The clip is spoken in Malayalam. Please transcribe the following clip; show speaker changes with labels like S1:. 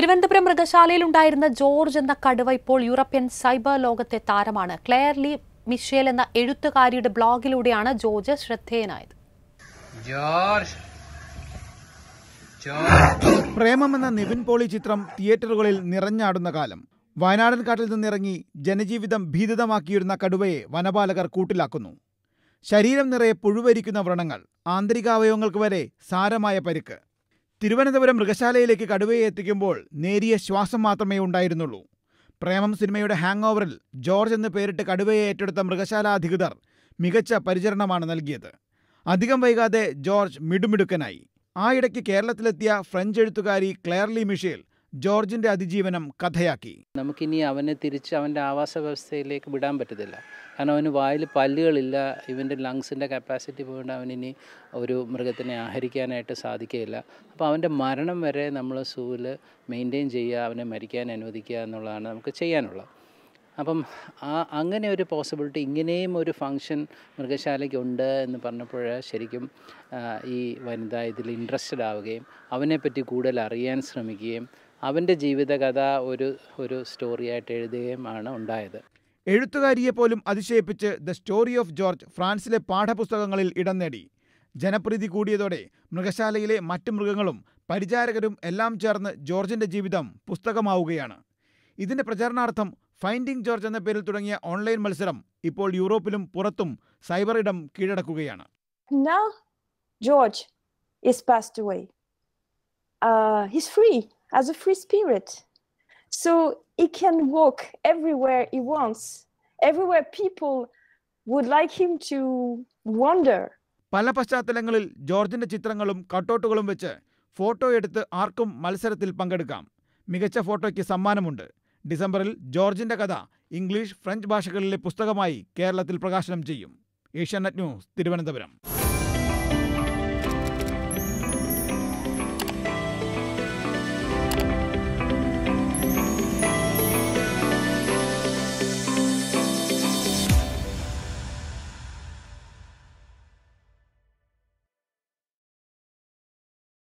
S1: തിരുവനന്തപുരം മൃഗശാലയിൽ ഉണ്ടായിരുന്ന ജോർജ് എന്ന കടുവ ഇപ്പോൾ യൂറോപ്യൻ സൈബർ ലോകത്തെ താരമാണ് ക്ലെയർലി മിഷേൽ എന്ന എഴുത്തുകാരിയുടെ ബ്ലോഗിലൂടെയാണ് ജോർജ് ശ്രദ്ധേയനായത്
S2: ജോർജ് ജോർജ്
S3: പ്രേമം എന്ന നിവിൻ പോളി ചിത്രം തിയേറ്ററുകളിൽ നിറഞ്ഞാടുന്ന കാലം വയനാടൻ കാട്ടിൽ നിന്നിറങ്ങി ജനജീവിതം ഭീതിതമാക്കിയിരുന്ന കടുവയെ വനപാലകർ കൂട്ടിലാക്കുന്നു ശരീരം നിറയെ പുഴുവരിക്കുന്ന വ്രണങ്ങൾ ആന്തരികാവയവങ്ങൾക്ക് വരെ സാരമായ പരിക്ക് തിരുവനന്തപുരം മൃഗശാലയിലേക്ക് കടുവയെ എത്തിക്കുമ്പോൾ നേരിയ ശ്വാസം മാത്രമേ ഉണ്ടായിരുന്നുള്ളൂ പ്രേമം സിനിമയുടെ ഹാങ് ഓവറിൽ ജോർജ് എന്ന് പേരിട്ട് കടുവയെ ഏറ്റെടുത്ത മൃഗശാല അധികൃതർ മികച്ച പരിചരണമാണ് നൽകിയത് അധികം വൈകാതെ ജോർജ് മിടുമിടുക്കനായി ആ ഇടയ്ക്ക് കേരളത്തിലെത്തിയ ഫ്രഞ്ച് എഴുത്തുകാരി ക്ലെയർലി മിഷേൽ ജോർജിന്റെ അതിജീവനം കഥയാക്കി
S4: നമുക്കിനി അവനെ തിരിച്ച് അവൻ്റെ ആവാസ വ്യവസ്ഥയിലേക്ക് വിടാൻ പറ്റത്തില്ല കാരണം അവന് വായിൽ പല്ലുകളില്ല ഇവൻ്റെ ലങ്സിൻ്റെ കപ്പാസിറ്റി പോയിട്ട് അവനിനി ഒരു മൃഗത്തിനെ ആഹരിക്കാനായിട്ട് സാധിക്കുകയില്ല അപ്പോൾ അവൻ്റെ മരണം വരെ നമ്മൾ സൂവിൽ മെയിൻറ്റെയിൻ ചെയ്യുക അവനെ മരിക്കാൻ അനുവദിക്കുക എന്നുള്ളതാണ് നമുക്ക് ചെയ്യാനുള്ളത് അപ്പം ആ അങ്ങനെ ഒരു പോസിബിലിറ്റി ഇങ്ങനെയും ഒരു ഫങ്ഷൻ മൃഗശാലയ്ക്ക് ഉണ്ട് എന്ന് പറഞ്ഞപ്പോൾ ശരിക്കും ആ, ഈ വനിത ഇതിൽ ഇൻട്രസ്റ്റഡ് ആവുകയും അവനെപ്പറ്റി കൂടുതൽ അറിയാൻ ശ്രമിക്കുകയും അവൻ്റെ ജീവിതകഥ ഒരു ഒരു സ്റ്റോറിയായിട്ട് എഴുതുകയും ആണ് ഉണ്ടായത്
S3: എഴുത്തുകാരിയെ പോലും അതിശയിപ്പിച്ച് ദ സ്റ്റോറി ഓഫ് ജോർജ് ഫ്രാൻസിലെ പാഠപുസ്തകങ്ങളിൽ ഇടം നേടി ജനപ്രീതി കൂടിയതോടെ മൃഗശാലയിലെ മറ്റു മൃഗങ്ങളും പരിചാരകരും എല്ലാം ചേർന്ന് ജോർജിന്റെ ജീവിതം പുസ്തകമാവുകയാണ് ഇതിന്റെ പ്രചാരണാർത്ഥം ഫൈൻഡിംഗ് ജോർജ് എന്ന പേരിൽ തുടങ്ങിയ ഓൺലൈൻ മത്സരം ഇപ്പോൾ യൂറോപ്പിലും പുറത്തും സൈബർ ഇടം കീഴടക്കുകയാണ്
S5: Now, George is passed away. Uh, he's free as a free spirit. So he can walk everywhere he wants, everywhere people would like him to wander.
S3: പല പശ്ചാത്തലങ്ങളിൽ ജോർജിന്റെ ചിത്രങ്ങളും കട്ടൗട്ടുകളും വെച്ച് ഫോട്ടോ എടുത്ത് ആർക്കും മത്സരത്തിൽ പങ്കെടുക്കാം മികച്ച ഫോട്ടോയ്ക്ക് സമ്മാനമുണ്ട് ഡിസംബറിൽ ജോർജിന്റെ കഥ ഇംഗ്ലീഷ് ഫ്രഞ്ച് ഭാഷകളിലെ പുസ്തകമായി കേരളത്തിൽ പ്രകാശനം ചെയ്യും ഏഷ്യാനെറ്റ് ന്യൂസ് തിരുവനന്തപുരം